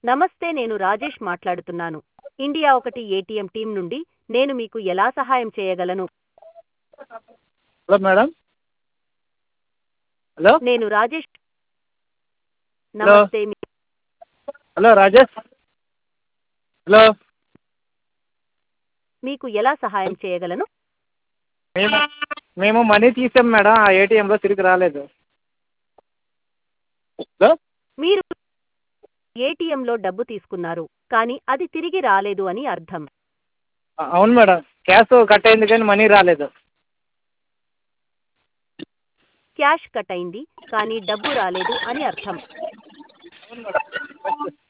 నమస్తే నేను రాజేష్ మాట్లాడుతున్నాను ఇండియా ఒకటి ఏటీఎం టీం నుండి నేను మీకు ఎలా సహాయం చేయగలను హలో మేడం హలో నేను రాజేష్ నమస్తే మీ- హలో రాజేష్ హలో మీకు ఎలా సహాయం చేయగలను మేము మేము మనీ తీసాం మేడం ఆ ఏటీఎంలో తిరిగి రాలేదు హలో మీరు ఏటీఎంలో డబ్బు తీసుకున్నారు కానీ అది తిరిగి రాలేదు అని అర్థం అవును మేడం క్యాష్ కట్ అయింది కానీ మనీ రాలేదు క్యాష్ కట్ అయింది కానీ డబ్బు రాలేదు అని అర్థం అవును మేడం